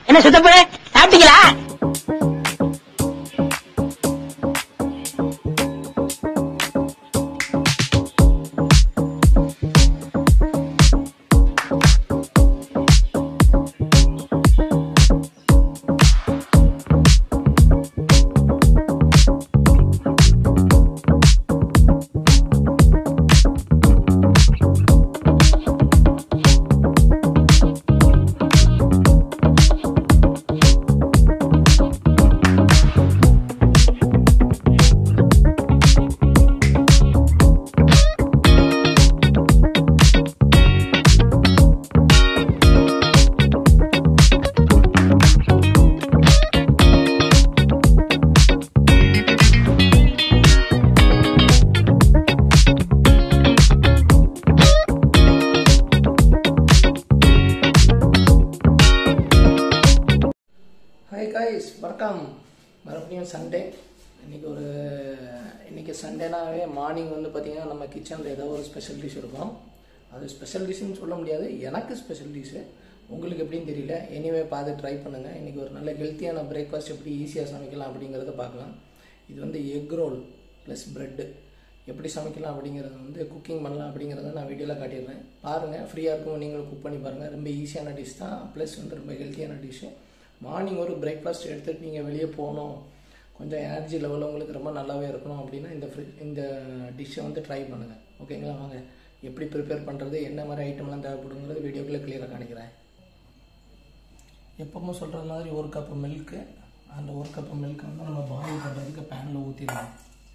என்ன சுத்தப்பு சாப்பிட்டீங்களா hi guys வணக்கம் மறுபடியும் சண்டே இன்னைக்கு ஒரு இன்னைக்கு சண்டேனாவே மார்னிங் வந்து பார்த்தீங்கன்னா நம்ம கிச்சனில் ஏதோ ஒரு ஸ்பெஷல் டிஷ் இருக்கும் அது ஸ்பெஷல் டிஷ்னு சொல்ல முடியாது எனக்கு ஸ்பெஷல் டிஷ்ஷு உங்களுக்கு எப்படின்னு தெரியல எனிவே பார்த்து ட்ரை பண்ணுங்கள் இன்றைக்கி ஒரு நல்ல ஹெல்த்தியான பிரேக்ஃபாஸ்ட் எப்படி ஈஸியாக சமைக்கலாம் அப்படிங்கிறத பார்க்கலாம் இது வந்து எக் ரோல் ப்ளஸ் ப்ரெட்டு எப்படி சமைக்கலாம் அப்படிங்கிறது வந்து குக்கிங் பண்ணலாம் அப்படிங்கிறத நான் வீடியோவில் காட்டிடுறேன் பாருங்கள் ஃப்ரீயாக இருக்கும் நீங்களும் குக் பண்ணி பாருங்கள் ரொம்ப ஈஸியான டிஷ் தான் ப்ளஸ் வந்து ரொம்ப ஹெல்த்தியான டிஷ்ஷு மார்னிங் ஒரு பிரேக்ஃபாஸ்ட் எடுத்துகிட்டு நீங்கள் வெளியே போகணும் கொஞ்சம் எனர்ஜி லெவல் உங்களுக்கு ரொம்ப நல்லாவே இருக்கணும் அப்படின்னா இந்த ஃப்ரி இந்த டிஷ்ஷை வந்து ட்ரை பண்ணுங்கள் ஓகேங்களா வாங்க எப்படி ப்ரிப்பேர் பண்ணுறது என்ன மாதிரி ஐட்டம்லாம் தேவைப்படுங்கிறது வீடியோக்குள்ளே கிளியராக காணிக்கிறேன் எப்பவும் சொல்கிற மாதிரி ஒரு கப்பு மில்க்கு அந்த ஒரு கப்பு மில்க்கை வந்து நம்ம பாயில் பண்ணுறதுக்கு பேனில் ஊற்றிடலாம்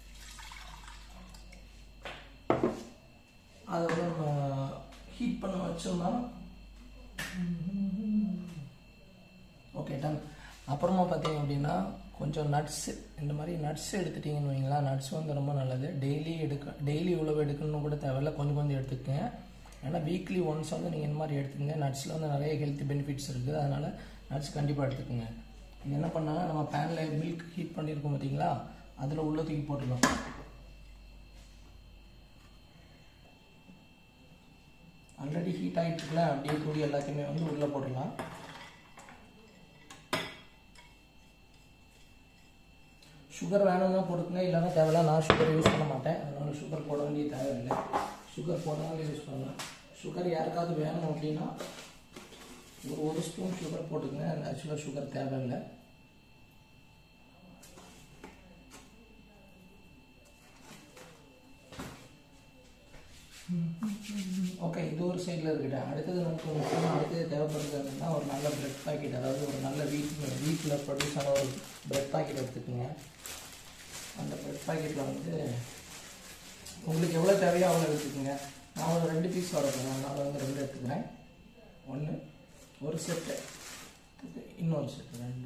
அதை வந்து நம்ம ஹீட் பண்ண வச்சோம்னா ஓகே டன் அப்புறமா பார்த்தீங்க அப்படின்னா கொஞ்சம் நட்ஸு இந்த மாதிரி நட்ஸ் எடுத்துட்டிங்கன்னு வைங்களா நட்ஸ் வந்து ரொம்ப நல்லது டெய்லி எடுக்க டெய்லி இவ்வளவு எடுக்கணும்னு கூட தேவையில்ல கொஞ்சம் கொஞ்சம் எடுத்துக்கங்க ஏன்னா வீக்லி ஒன்ஸ் வந்து நீங்கள் இந்த மாதிரி எடுத்துக்கங்க நட்ஸில் வந்து நிறைய ஹெல்த் பெனிஃபிட்ஸ் இருக்குது அதனால் நட்ஸ் கண்டிப்பாக எடுத்துக்கோங்க இது என்ன பண்ணால் நம்ம பேனில் மில்க் ஹீட் பண்ணியிருக்கோம் பார்த்தீங்களா அதில் உள்ள தூக்கி போட்டுக்கலாம் ஆல்ரெடி ஹீட் ஆகிட்டு இருக்குல்ல அப்படியே கூடி எல்லாத்தையுமே வந்து உள்ளே போட்டுடலாம் சுகர் வேணும்னா போட்டுக்கங்க இல்லைன்னா தேவையில்ல நான் சுகர் யூஸ் பண்ண மாட்டேன் அதனால சுகர் போட வேண்டிய தேவையில்லை சுகர் போடாமல் யூஸ் பண்ணலாம் சுகர் யாருக்காவது வேணும் அப்படின்னா ஒரு ஒரு ஸ்பூன் சுகர் போட்டுக்கங்க ஆக்சுவலாக சுகர் தேவையில்லை ஓகே இது ஒரு சைடில் இருக்கட்டும் அடுத்தது நமக்கு முக்கியமாக அடுத்தது தேவைப்படுறது என்னன்னா ஒரு நல்ல பிரெட் பாக்கெட் அதாவது ஒரு நல்ல வீட் வீட்டில் ப்ரொடியூஸ் ஆன ஒரு பிரெட் பாக்கெட் எடுத்துக்கோங்க அந்த பிரெட் பாக்கெட்டில் வந்து உங்களுக்கு எவ்வளோ தேவையோ அவ்வளோ எடுத்துக்கோங்க நான் ஒரு ரெண்டு பீஸ் வர போகிறேன் அதனால் வந்து ரெண்டு எடுத்துக்கிறேன் ஒன்று ஒரு செட்டு இன்னொரு செட்டு ரெண்டு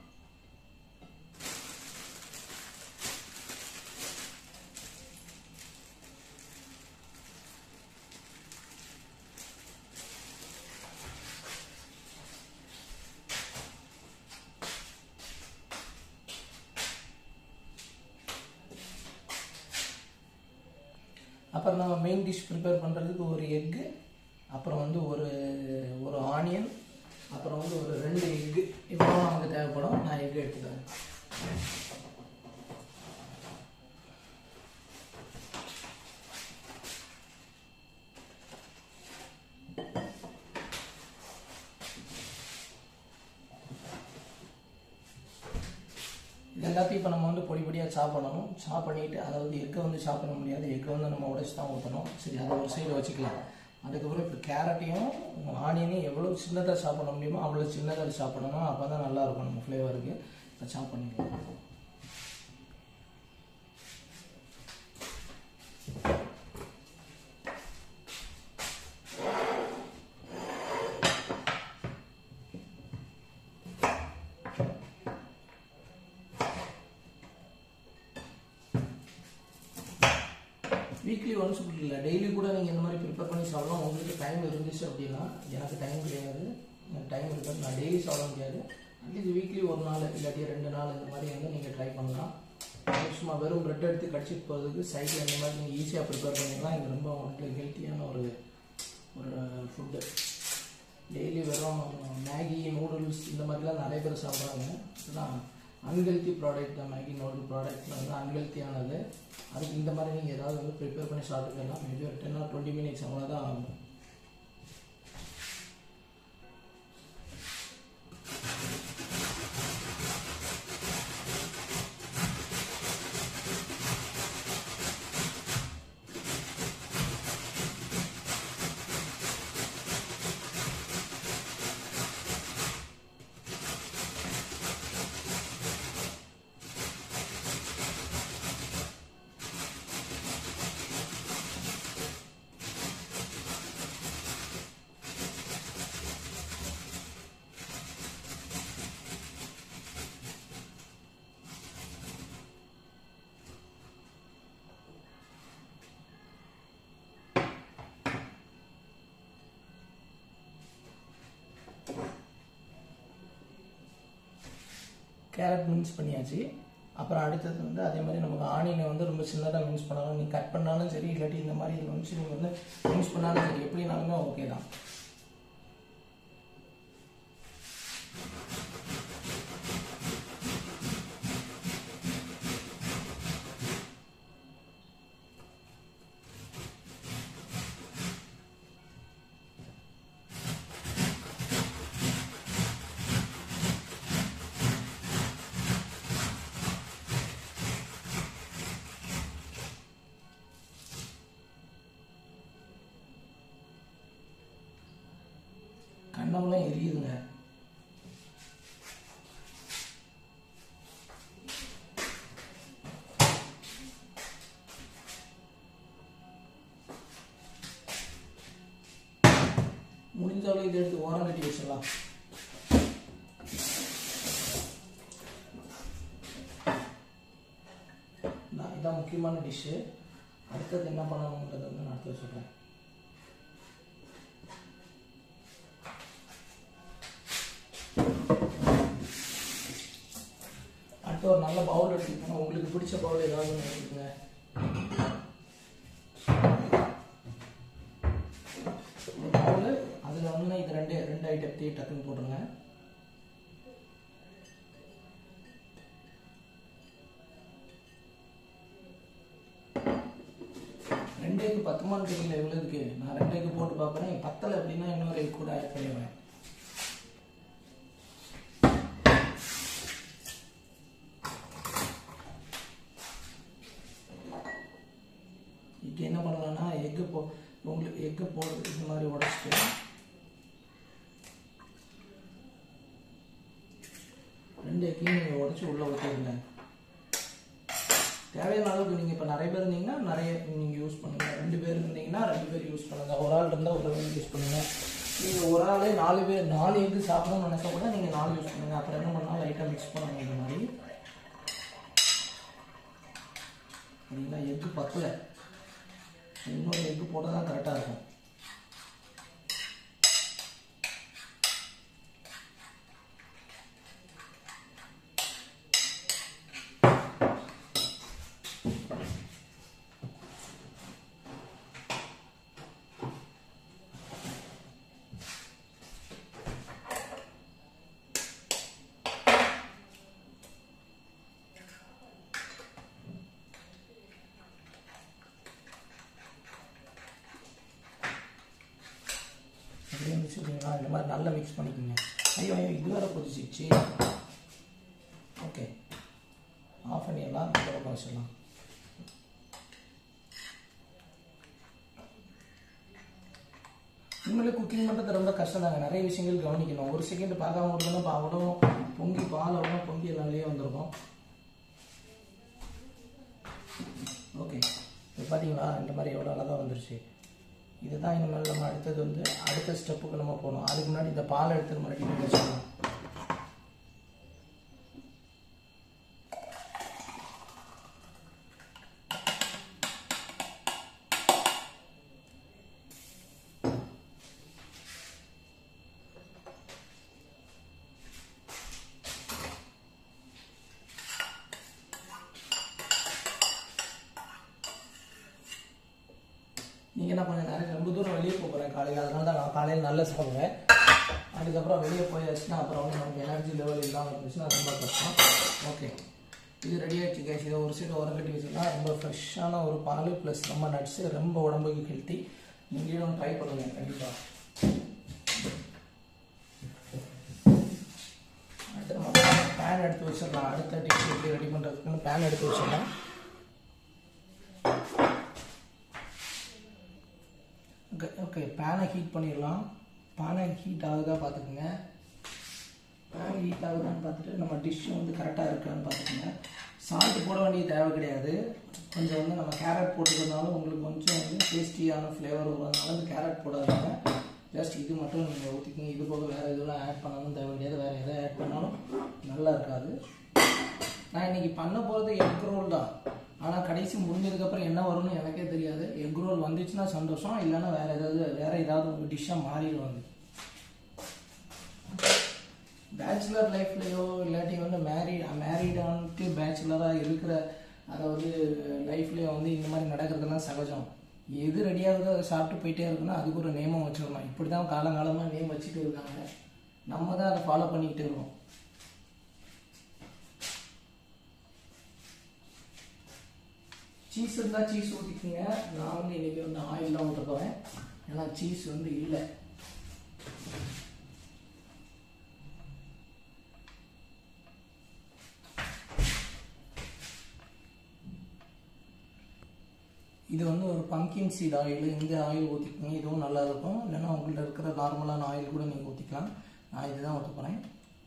அப்புறம் நம்ம மெயின் டிஷ் ப்ரிப்பேர் பண்ணுறதுக்கு ஒரு எக்கு அப்புறம் வந்து ஒரு ஒரு ஆனியன் அப்புறம் வந்து ஒரு ரெண்டு எக்கு இப்போ நமக்கு தேவைப்படும் நான் எக்கு எடுத்துக்கிறேன் இது எல்லாத்தையும் இப்போ நம்ம வந்து பொடி பொடியாக சாப் பண்ணணும் சாப் பண்ணிட்டு அதாவது எக்கை வந்து சாப் பண்ண முடியாது எக்கை வந்து நம்ம உடைச்சு தான் ஊற்றணும் சரி அதை ஒரு சைடு வச்சுக்கலாம் அதுக்கப்புறம் இப்போ கேரட்டையும் ஆனியனையும் எவ்வளோ சின்னதாக சாப்பிட முடியுமோ அவ்வளோ சின்னதாக சாப்பிடணும் அப்போ தான் நல்லா இருக்கும் நம்ம ஃப்ளேவருக்கு இப்போ சாப் பண்ணிக்கலாம் வீக்லி ஒன்ஸ் இல்லை டெய்லி கூட நீங்கள் இந்த மாதிரி ப்ரிப்பேர் பண்ணி சாப்பிடலாம் உங்களுக்கு டைம் இருந்துச்சு அப்படின்னா எனக்கு டைம் கிடையாது எனக்கு டைம் இருக்காது நான் டெய்லி சாப்பிட முடியாது அட்லீஸ்ட் வீக்லி ஒரு நாள் இல்லாட்டி ரெண்டு நாள் இந்த மாதிரி வந்து நீங்கள் ட்ரை பண்ணலாம் சும்மா வெறும் பிரெட் எடுத்து கடிச்சிட்டு போகிறதுக்கு சைடில் இந்த மாதிரி நீங்கள் ஈஸியாக ப்ரிப்பேர் பண்ணிக்கலாம் இது ரொம்ப உங்களுக்கு ஹெல்த்தியான ஒரு ஒரு ஃபுட்டு டெய்லி வெறும் மேகி நூடுல்ஸ் இந்த மாதிரிலாம் நிறைய பேர் சாப்பிட்றாங்க இதெல்லாம் அன்ஹெல்த்தி ப்ராடக்ட் தான் மேகி நூடுல் ப்ராடக்ட்ல வந்து அன்ஹெல்த்தியானது அதுக்கு இந்த மாதிரி நீங்கள் ஏதாவது வந்து ப்ரிப்பேர் பண்ணி சாப்பிட்டுக்கலாம் மேபி ஒரு டென் ஆர் டுவெண்ட்டி மினிட்ஸ் அவ்வளோதான் ஆகும் கேரட் மின்ஸ் பண்ணியாச்சு அப்புறம் அடுத்தது வந்து அதே மாதிரி நமக்கு ஆனியனை வந்து ரொம்ப சின்னதாக மின்ஸ் பண்ணலாம் நீங்கள் கட் பண்ணாலும் சரி இல்லாட்டி இந்த மாதிரி இதில் வந்து நீங்கள் வந்து மின்ஸ் பண்ணாலும் சரி எப்படினாலுமே ஓகே தான் கண்ணமெல்லாம் எரியுதுங்க முடிஞ்சாலும் இதை எடுத்து ஓரம் கட்டி வச்சிடலாம் நான் இதான் முக்கியமான டிஷ்ஷு அடுத்தது என்ன பண்ணணுன்றது வந்து நான் அடுத்து சொல்கிறேன் அடுத்து ஒரு நல்ல பவுல் எடுத்துக்கோங்க உங்களுக்கு பிடிச்ச பவுல் ஏதாவது ஒன்று எடுத்துக்கோங்க இந்த பவுல் அதில் வந்து இது ரெண்டு ரெண்டு ஐட்டத்தையும் டக்குன்னு போட்டுருங்க ரெண்டு எக்கு பத்துமான்னு தெரியல எவ்வளோ இருக்கு நான் ரெண்டு எக்கு போட்டு பார்க்குறேன் பத்தலை அப்படின்னா இன்னொரு எக் கூட ஆட் பண்ணிடுவேன் இப்போ என்ன பண்ணலாம்னா எக்கு போ உங்களுக்கு எக்கு போடுறது இந்த மாதிரி உடச்சிட்டு ரெண்டு எக்கையும் நீங்கள் உடச்சி உள்ளே ஊற்றிடுங்க தேவையான அளவுக்கு நீங்கள் இப்போ நிறைய பேர் இருந்தீங்கன்னா நிறைய நீங்கள் யூஸ் பண்ணுங்கள் ரெண்டு பேர் இருந்தீங்கன்னா ரெண்டு பேர் யூஸ் பண்ணுங்கள் ஒரு ஆள் இருந்தால் ஒரு ஆள் யூஸ் பண்ணுங்கள் நீங்கள் ஒரு ஆளே நாலு பேர் நாலு எக்கு சாப்பிடணும்னு நினைச்சா கூட நீங்கள் நாலு யூஸ் பண்ணுங்கள் அப்புறம் என்ன பண்ணாலும் லைட்டாக மிக்ஸ் பண்ணுங்க இந்த மாதிரி சரிங்களா எக்கு பத்தலை இன்னொரு எக்கு போட்டால் தான் கரெக்டாக இருக்கும் அப்படியே மிக்ஸ் பண்ணிங்களா இந்த மாதிரி நல்லா மிக்ஸ் பண்ணிக்கோங்க ஐயோ ஐயோ இது வேறு கொதிச்சிச்சு ஓகே ஆஃப் பண்ணிடலாம் இந்த பக்கம் வச்சிடலாம் உண்மையிலே குக்கிங் பண்ணுறது ரொம்ப கஷ்டம் தாங்க நிறைய விஷயங்கள் கவனிக்கணும் ஒரு செகண்ட் பார்க்காம விட்டோம்னா பாவடும் பொங்கி பால் விடும் பொங்கி எல்லாமே வந்திருக்கும் ஓகே இப்போ பார்த்தீங்களா இந்த மாதிரி எவ்வளோ அழகாக வந்துருச்சு இதுதான் இனிமேல் நம்ம அடுத்தது வந்து அடுத்த ஸ்டெப்புக்கு நம்ம போகணும் அதுக்கு முன்னாடி இந்த பால் எடுத்து மறுபடியும் வச்சுக்கணும் நீங்கள் என்ன பண்ணுங்க நிறைய ரொம்ப தூரம் வெளியே போகிறேன் காலையில் அதனால தான் நான் காலையில் நல்லா சாப்பிடுவேன் அதுக்கப்புறம் வெளியே போயாச்சுன்னா அப்புறம் வந்து நமக்கு எனர்ஜி லெவல் இல்லாமல் இருந்துச்சுன்னா ரொம்ப கஷ்டம் ஓகே இது ரெடி ஆகிடுச்சு கேஸ் இதை ஒரு சைடு உரம் கட்டி வச்சுக்கலாம் ரொம்ப ஃப்ரெஷ்ஷான ஒரு பால் ப்ளஸ் ரொம்ப நட்ஸு ரொம்ப உடம்புக்கு ஹெல்த்தி நீங்களும் ட்ரை பண்ணுங்கள் கண்டிப்பாக அடுத்து நம்ம பேன் எடுத்து வச்சிடலாம் அடுத்த டிஷ் எப்படி ரெடி பண்ணுறதுக்குன்னு பேன் எடுத்து வச்சிடலாம் ஓகே ஓகே பேனை ஹீட் பண்ணிடலாம் பேனை ஹீட் ஆகுதா பார்த்துக்குங்க பேன் ஹீட் ஆகுதான்னு பார்த்துட்டு நம்ம டிஷ் வந்து கரெக்டாக இருக்கான்னு பார்த்துக்கோங்க சால்ட் போட வேண்டிய தேவை கிடையாது கொஞ்சம் வந்து நம்ம கேரட் போட்டுக்கிறதுனால உங்களுக்கு கொஞ்சம் வந்து டேஸ்டியான ஃப்ளேவர் வரதுனால அந்த கேரட் போடாதீங்க ஜஸ்ட் இது மட்டும் நீங்கள் ஊற்றிக்கிங்க இது போக வேறு இதெல்லாம் ஆட் பண்ணாலும் தேவை கிடையாது வேறு எதை ஆட் பண்ணாலும் நல்லா இருக்காது நான் இன்னைக்கு பண்ண போகிறது எக் ரோல் தான் ஆனால் கடைசி முடிஞ்சதுக்கப்புறம் என்ன வரும்னு எனக்கே தெரியாது எக் ரோல் வந்துச்சுன்னா சந்தோஷம் இல்லைன்னா வேறு ஏதாவது வேறு ஏதாவது ஒரு டிஷ்ஷாக மாறிடும் அது பேச்சுலர் லைஃப்லேயோ இல்லாட்டி வந்து மேரி மேரீடான்ட்டு பேச்சுலராக இருக்கிற அதாவது லைஃப்லேயோ வந்து இந்த மாதிரி நடக்கிறதுலாம் சகஜம் எது ரெடியாகுதோ அதை சாப்பிட்டு போயிட்டே இருக்குன்னா அதுக்கு ஒரு நேமம் வச்சிடணும் இப்படி தான் காலங்காலமாக நேம் வச்சுட்டு இருக்காங்க நம்ம தான் அதை ஃபாலோ பண்ணிக்கிட்டு இருக்கோம் சீஸ் இருந்தால் சீஸ் ஊற்றிக்குங்க நான் வந்து இன்றைக்கி வந்து ஆயில் தான் ஊற்றுக்குவேன் ஏன்னா சீஸ் வந்து இல்லை இது வந்து ஒரு பம்கின் சீட் ஆயில் இந்த ஆயில் ஊற்றிக்கோங்க இதுவும் நல்லா இருக்கும் இல்லைன்னா உங்கள்ட்ட இருக்கிற நார்மலான ஆயில் கூட நீங்கள் ஊற்றிக்கலாம் நான் இதுதான் ஊற்ற போகிறேன்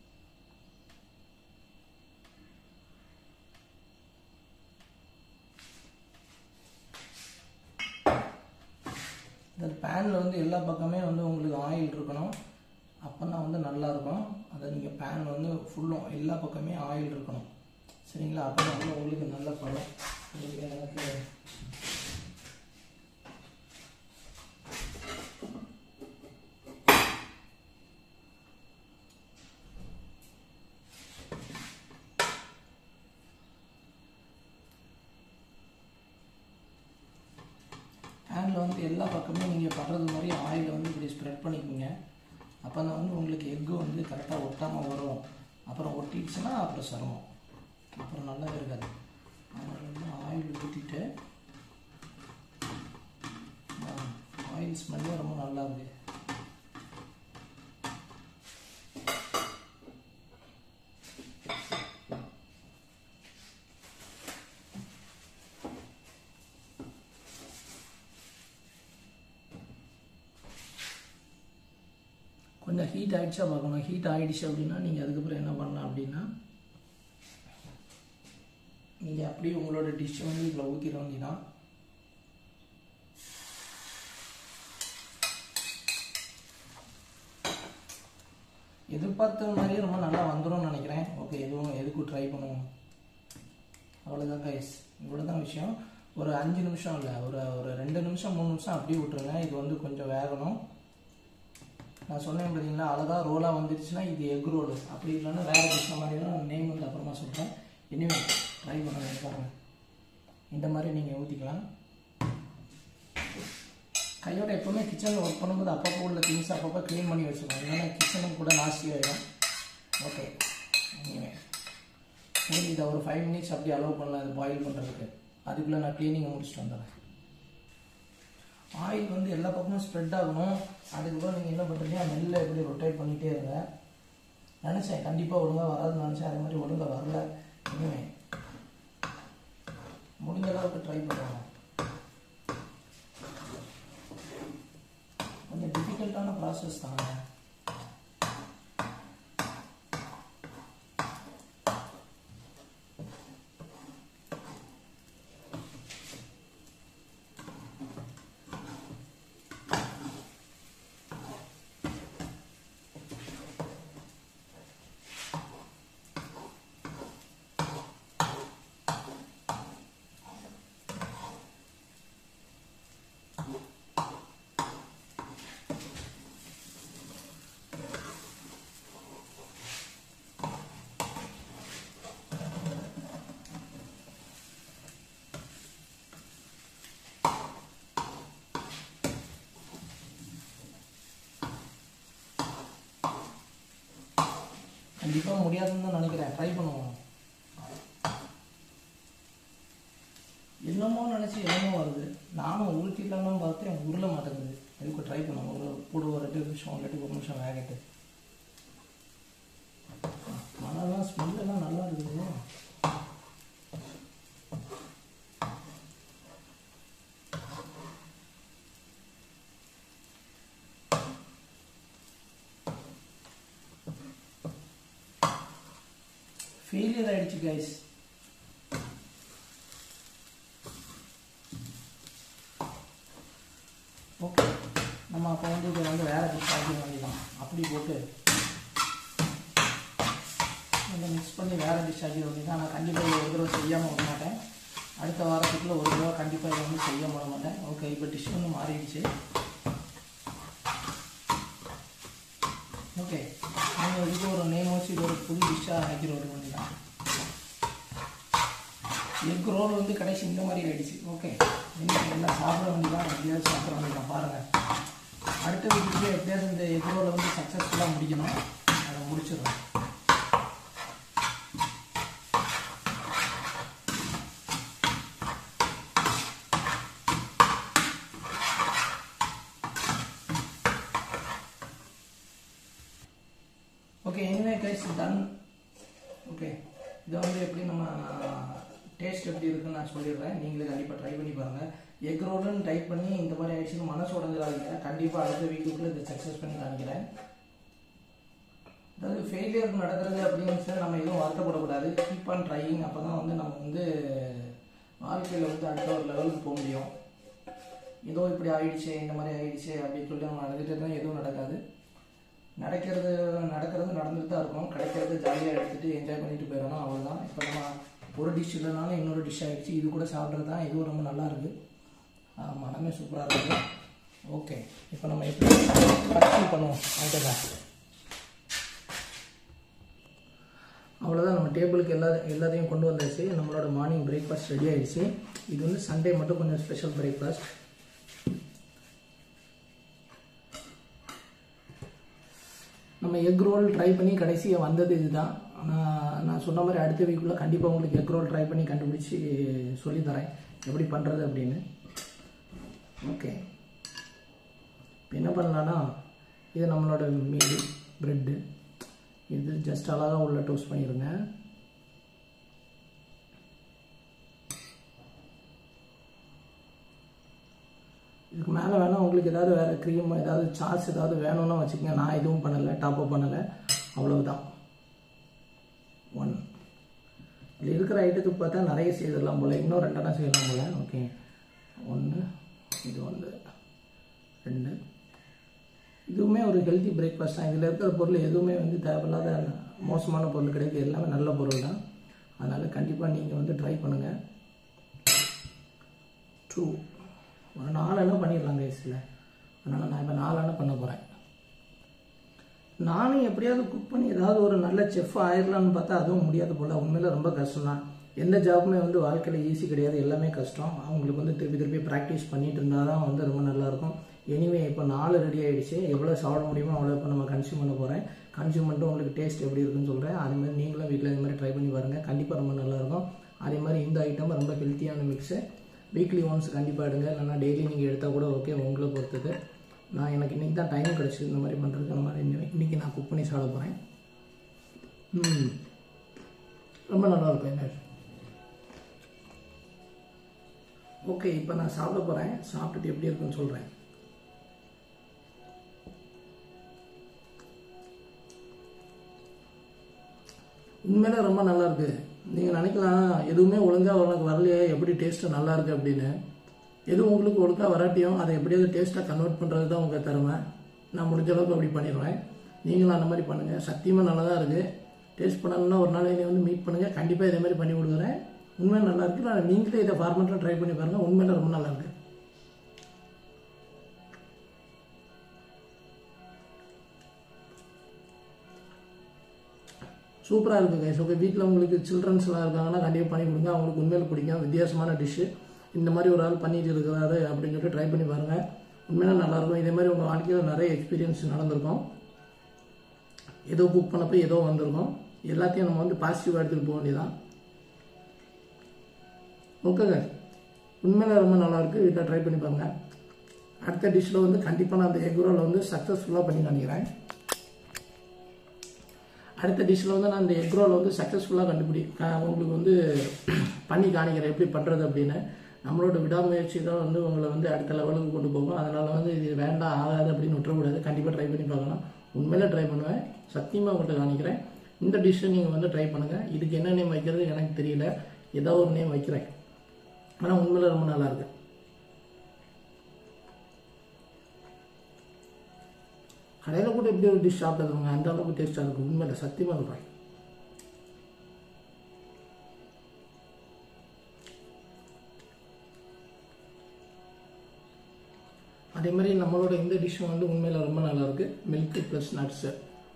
இந்த பேனில் வந்து எல்லா பக்கமே வந்து உங்களுக்கு ஆயில் இருக்கணும் அப்போனா வந்து நல்லா இருக்கும் அதை நீங்கள் பேன் வந்து ஃபுல்லும் எல்லா பக்கமே ஆயில் இருக்கணும் சரிங்களா அப்போ வந்து உங்களுக்கு நல்ல பழம் உங்களுக்கு எனக்கு பேனில் வந்து எல்லா பக்கமே நீங்கள் படுறது மாதிரி ஆயிலை வந்து இப்படி ஸ்ப்ரெட் பண்ணிக்கோங்க அப்போ தான் வந்து உங்களுக்கு எக்கு வந்து கரெக்டாக ஒட்டாமல் வரும் அப்புறம் ஒட்டிடுச்சுன்னா அப்புறம் சிரமம் அப்புறம் நல்லா இருக்காது அதனால் வந்து ஆயில் ஊற்றிட்டு ஆயில் ஸ்மெல்லே ரொம்ப நல்லா இருக்கு கொஞ்சம் ஹீட் ஆகிடுச்சா பார்க்கணும் ஹீட் ஆகிடுச்சு அப்படின்னா நீங்கள் அதுக்கப்புறம் என்ன பண்ணலாம் அப்படின்னா நீங்கள் அப்படியே உங்களோட டிஷ் வந்து இதில் ஊற்றிட வேண்டியதான் எதிர்பார்த்த மாதிரியே ரொம்ப நல்லா வந்துரும்னு நினைக்கிறேன் ஓகே எதுவும் எதுக்கும் ட்ரை பண்ணுவோம் அவ்வளோதான் கைஸ் இவ்வளோ தான் விஷயம் ஒரு அஞ்சு நிமிஷம் இல்லை ஒரு ஒரு ரெண்டு நிமிஷம் மூணு நிமிஷம் அப்படியே விட்டுருங்க இது வந்து கொஞ்சம் வேகணும் நான் சொன்னேன் பார்த்தீங்களா அழகாக ரோலாக வந்துருச்சுன்னா இது எக் ரோல் அப்படி இல்லைன்னா வேறு டிஷ் மாதிரிலாம் நேம் வந்து அப்புறமா சொல்கிறேன் இனிமேல் ட்ரை பண்ணுங்க பாருங்க இந்த மாதிரி நீங்கள் ஊற்றிக்கலாம் கையோட எப்போவுமே கிச்சனில் ஒர்க் பண்ணும்போது அப்பப்போ உள்ள திங்ஸ் அப்பப்போ க்ளீன் பண்ணி வச்சுக்கணும் இல்லைன்னா கிச்சனும் கூட நாஸ்தி ஆகிடும் ஓகே இனிமேல் சரி இதை ஒரு ஃபைவ் மினிட்ஸ் அப்படி அலோவ் பண்ணலாம் இது பாயில் பண்ணுறதுக்கு அதுக்குள்ளே நான் க்ளீனிங்கை முடிச்சுட்டு வந்துடுறேன் ஆயில் வந்து எல்லா பக்கமும் ஸ்ப்ரெட் ஆகணும் அதுக்கப்புறம் நீங்கள் என்ன பண்ணுறீங்க மெல்ல எப்படி ரொட்டேட் பண்ணிகிட்டே இருங்க நினச்சேன் கண்டிப்பாக ஒழுங்காக வராதுன்னு நினச்சேன் அதே மாதிரி ஒழுங்காக வரல இனிமே முடிஞ்ச அளவுக்கு ட்ரை பண்ணுவாங்க கொஞ்சம் டிஃபிகல்ட்டான ப்ராசஸ் தாங்க கண்டிப்பாக முடியாதுன்னு தான் நினைக்கிறேன் ட்ரை பண்ணுவோம் என்னமோ நினச்சி என்னமோ வருது நானும் உருட்டிடலாம்னு பார்த்தேன் உருள மாட்டேங்குது எதுக்கு ட்ரை பண்ணுவோம் ஒரு கூட ஒரு ரெண்டு நிமிஷம் இல்லாட்டி ஒரு நிமிஷம் வேகட்டு மனம்லாம் ஸ்மெல்லாம் நல்லா இருக்குது ஃபெயிலியர் ஆயிடுச்சு கைஸ் ஓகே நம்ம அப்போ வந்து இதை வந்து வேறு டிஷ் ஆக்கி வேண்டியதான் அப்படி போட்டு இதை மிக்ஸ் பண்ணி வேறு டிஷ் ஆக்கி வேண்டியதான் நான் கண்டிப்பாக இதை ஒரு தடவை செய்யாமல் விட மாட்டேன் அடுத்த வாரத்துக்குள்ள ஒரு தடவை கண்டிப்பாக இதை வந்து செய்ய விட மாட்டேன் ஓகே இப்போ டிஷ் வந்து மாறிடுச்சு ஓகே நீங்கள் இதுக்கு ஒரு நேம் வச்சு இது ஒரு புது டிஷ்ஷாக ஆக்கிற ஒரு வேண்டியதான் எக் ரோல் வந்து கடைசி இந்த மாதிரி ஆயிடுச்சு ஓகே இன்னைக்கு எல்லாம் சாப்பிட வேண்டியதான் எப்படியாவது சாப்பிட வேண்டியதான் பாருங்கள் அடுத்த வீட்டுக்கு எப்படியாவது இந்த எக் ரோலை வந்து சக்ஸஸ்ஃபுல்லாக முடிக்கணும் அதை முடிச்சிடுறோம் okay anyway guys done okay இதை வந்து எப்படி நம்ம டேஸ்ட் எப்படி இருக்குன்னு நான் சொல்லிடுறேன் நீங்களே கண்டிப்பாக ட்ரை பண்ணி பாருங்கள் எக் ரோலுன்னு டைப் பண்ணி இந்த மாதிரி ஆயிடுச்சுன்னு மனசு உடஞ்சிடாதீங்க கண்டிப்பாக அடுத்த வீக்குக்குள்ளே இதை சக்ஸஸ் பண்ணி காமிக்கிறேன் அதாவது ஃபெயிலியர் நடக்கிறது அப்படின்னு சொல்லி நம்ம எதுவும் வருத்தப்படக்கூடாது கீப் ஆன் ட்ரையிங் அப்போ தான் வந்து நம்ம வந்து வாழ்க்கையில் வந்து அடுத்த ஒரு லெவலுக்கு போக முடியும் ஏதோ இப்படி ஆயிடுச்சு இந்த மாதிரி ஆயிடுச்சு அப்படின்னு சொல்லி நம்ம அழுதுட்டு இருந்தால் எதுவும் நடக்காது நடக்கிறது நடக்கிறது நடந்துட்டு தான் இருக்கும் கிடைக்கிறது ஜாலியாக எடுத்துகிட்டு என்ஜாய் பண்ணிட்டு போயிடணும் அவ்வளோதான் இப்போ நம்ம ஒரு டிஷ் இல்லைனாலும் இன்னொரு டிஷ் ஆகிடுச்சு இது கூட சாப்பிட்றது தான் இதுவும் ரொம்ப நல்லா இருக்குது மனமே சூப்பராக இருக்குது ஓகே இப்போ நம்ம எப்படி கட் பண்ணுவோம் அதுதான் அவ்வளோதான் நம்ம டேபிளுக்கு எல்லா எல்லாத்தையும் கொண்டு வந்தாச்சு நம்மளோட மார்னிங் பிரேக்ஃபாஸ்ட் ரெடி ஆயிடுச்சு இது வந்து சண்டே மட்டும் கொஞ்சம் ஸ்பெஷல் பிரேக்ஃபாஸ்ட் நம்ம எக் ரோல் ட்ரை பண்ணி கடைசியாக வந்தது இதுதான் நான் நான் சொன்ன மாதிரி அடுத்த வீக்குள்ளே கண்டிப்பாக உங்களுக்கு எக் ரோல் ட்ரை பண்ணி கண்டுபிடிச்சி சொல்லித்தரேன் எப்படி பண்ணுறது அப்படின்னு ஓகே இப்போ என்ன பண்ணலான்னா இது நம்மளோட மீல் ப்ரெட்டு இது ஜஸ்ட் அழகாக உள்ள டோஸ்ட் பண்ணிடுங்க இதுக்கு மேலே வேணால் உங்களுக்கு ஏதாவது வேறு க்ரீம் ஏதாவது சாஸ் ஏதாவது வேணும்னா வச்சுக்கோங்க நான் எதுவும் பண்ணலை டாப் அப் பண்ணலை அவ்வளவுதான் ஒன் இதில் இருக்கிற ஐட்டத்துக்கு பார்த்தா நிறைய செய்திடலாம் போல் இன்னும் ரெண்டெண்ணா செய்யலாம் போல் ஓகே ஒன்று இது ஒன்று ரெண்டு இதுவுமே ஒரு ஹெல்த்தி பிரேக்ஃபாஸ்ட் தான் இதில் இருக்கிற பொருள் எதுவுமே வந்து தேவையில்லாத மோசமான பொருள் கிடையாது எல்லாமே நல்ல பொருள் தான் அதனால் கண்டிப்பாக நீங்கள் வந்து ட்ரை பண்ணுங்கள் டூ ஒரு நாலு பண்ணிடலாம் கைஸில் அதனால் நான் இப்போ நாலு பண்ண போகிறேன் நானும் எப்படியாவது குக் பண்ணி ஏதாவது ஒரு நல்ல செஃப் ஆயிடலாம்னு பார்த்தா அதுவும் முடியாது போல் உண்மையில் ரொம்ப கஷ்டம் தான் எந்த ஜாப்புமே வந்து வாழ்க்கையில் ஈஸி கிடையாது எல்லாமே கஷ்டம் அவங்களுக்கு வந்து திருப்பி திருப்பி ப்ராக்டிஸ் பண்ணிட்டு இருந்தால் தான் வந்து ரொம்ப நல்லாயிருக்கும் எனிவே இப்போ நாலு ரெடி ஆகிடுச்சு எவ்வளோ சாப்பிட முடியுமோ அவ்வளோ இப்போ நம்ம கன்சியூம் பண்ண போகிறேன் கன்சியூம் பண்ணிட்டு உங்களுக்கு டேஸ்ட் எப்படி இருக்குன்னு சொல்கிறேன் அதே மாதிரி நீங்களும் வீட்டில் இது மாதிரி ட்ரை பண்ணி பாருங்கள் கண்டிப்பாக ரொம்ப நல்லாயிருக்கும் அதே மாதிரி இந்த ஐட்டம் ரொம்ப ஹெல்த்தியான மிக்ஸு வீக்லி ஒன்ஸ் கண்டிப்பாக எடுங்க இல்லைனா டெய்லி நீங்கள் எடுத்தால் கூட ஓகே உங்களை பொறுத்தது நான் எனக்கு இன்றைக்கி தான் டைம் கிடச்சி இந்த மாதிரி பண்ணுறதுக்கு அந்த மாதிரி இன்றைக்கி நான் குக் பண்ணி சாப்பிட போகிறேன் ம் ரொம்ப நல்லாயிருக்கும் என்ன ஓகே இப்போ நான் சாப்பிட போகிறேன் சாப்பிட்டுட்டு எப்படி இருக்குன்னு சொல்கிறேன் உண்மையிலே ரொம்ப நல்லா இருக்கு நீங்கள் நினைக்கலாம் எதுவுமே ஒழுங்காக உனக்கு வரலையே எப்படி டேஸ்ட்டு நல்லா இருக்கு அப்படின்னு எது உங்களுக்கு ஒழுங்காக வராட்டியும் அதை எப்படியாவது டேஸ்ட்டாக கன்வெர்ட் பண்ணுறது தான் உங்கள் திறமை நான் முடிஞ்ச அளவுக்கு அப்படி பண்ணிடுவேன் நீங்களும் அந்த மாதிரி பண்ணுங்கள் சத்தியமாக நல்லா தான் இருக்குது டேஸ்ட் பண்ணணும்னா ஒரு நாள் என்னை வந்து மீட் பண்ணுங்கள் கண்டிப்பாக இதே மாதிரி பண்ணி கொடுக்குறேன் உண்மையாக நல்லா இருக்கு நான் நீங்களே இதை ஃபார்மெட்டில் ட்ரை பண்ணி பாருங்கள் உண்மையில ரொம்ப நல்லா இருக்கு சூப்பராக இருக்குது கைஸ் ஓகே வீட்டில் உங்களுக்கு சில்ட்ரன்ஸ்லாம் இருக்காங்கன்னா கண்டிப்பாக பண்ணி கொடுங்க அவங்களுக்கு உண்மையில் பிடிக்கும் வித்தியாசமான டிஷ்ஷு இந்த மாதிரி ஒரு ஆள் பண்ணிட்டு இருக்கிறாரு அப்படின்னு சொல்லிட்டு ட்ரை பண்ணி பாருங்கள் உண்மையில நல்லாயிருக்கும் இதே மாதிரி உங்கள் வாழ்க்கையில் நிறைய எக்ஸ்பீரியன்ஸ் நடந்திருக்கும் ஏதோ குக் பண்ணப்போ ஏதோ வந்திருக்கும் எல்லாத்தையும் நம்ம வந்து பாசிட்டிவாக எடுத்துகிட்டு போக வேண்டியதான் ஓகேங்க உண்மையில ரொம்ப நல்லாயிருக்கு வீட்டில் ட்ரை பண்ணி பாருங்க அடுத்த டிஷ்ஷில் வந்து கண்டிப்பாக நான் அந்த எக் ரோலை வந்து சக்ஸஸ்ஃபுல்லாக பண்ணி காணிக்கிறேன் அடுத்த டிஷ்ஷில் வந்து நான் இந்த எக் ரோலை வந்து சக்ஸஸ்ஃபுல்லாக கண்டுபிடி க- உங்களுக்கு வந்து பண்ணி காணிக்கிறேன் எப்படி பண்ணுறது அப்படின்னு நம்மளோட விடாமுயற்சி தான் வந்து உங்களை வந்து அடுத்த லெவலுக்கு கொண்டு போகும் அதனால் வந்து இது வேண்டாம் ஆகாது அப்படின்னு விட்டுறக்கூடாது கண்டிப்பாக ட்ரை பண்ணி பார்க்கலாம் உண்மையில ட்ரை பண்ணுவேன் சத்தியமாக உங்கள்கிட்ட காணிக்கிறேன் இந்த டிஷ்ஷை நீங்கள் வந்து ட்ரை பண்ணுங்கள் இதுக்கு என்ன நேம் வைக்கிறது எனக்கு தெரியல ஏதோ ஒரு நேம் வைக்கிறேன் ஆனால் உண்மையில ரொம்ப நல்லா இருக்கு கடையில் கூட எப்படி ஒரு டிஷ் சாப்பிட்டதுங்க அந்த அளவுக்கு டேஸ்ட்டாக இருக்கும் உண்மையில சத்தியமாக சொல்கிறேன் அதே மாதிரி நம்மளோட இந்த டிஷ்ஷும் வந்து உண்மையில ரொம்ப நல்லா இருக்கு மில்க் ப்ளஸ் நட்ஸு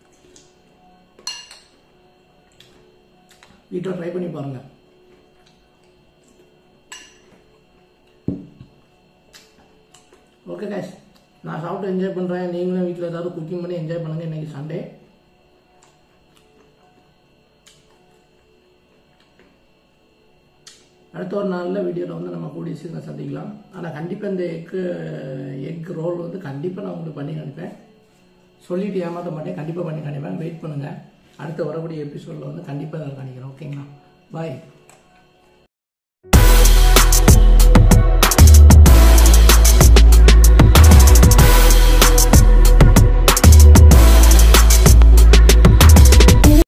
வீட்டில் ட்ரை பண்ணி பாருங்க ஓகே guys நான் சாப்பிட்டு என்ஜாய் பண்ணுறேன் நீங்களும் வீட்டில் ஏதாவது குக்கிங் பண்ணி என்ஜாய் பண்ணுங்க இன்னைக்கு சண்டே அடுத்த ஒரு நாளில் வீடியோவில் வந்து நம்ம கூடிய சீக்கிரம் சந்திக்கலாம் ஆனால் கண்டிப்பாக இந்த எக்கு எக் ரோல் வந்து கண்டிப்பாக நான் உங்களுக்கு பண்ணி காணிப்பேன் சொல்லிட்டு ஏமாற்ற மாட்டேன் கண்டிப்பாக பண்ணி காணிப்பேன் வெயிட் பண்ணுங்கள் அடுத்த வரக்கூடிய எபிசோடில் வந்து கண்டிப்பாக அதை காணிக்கிறேன் ஓகேங்களா பாய்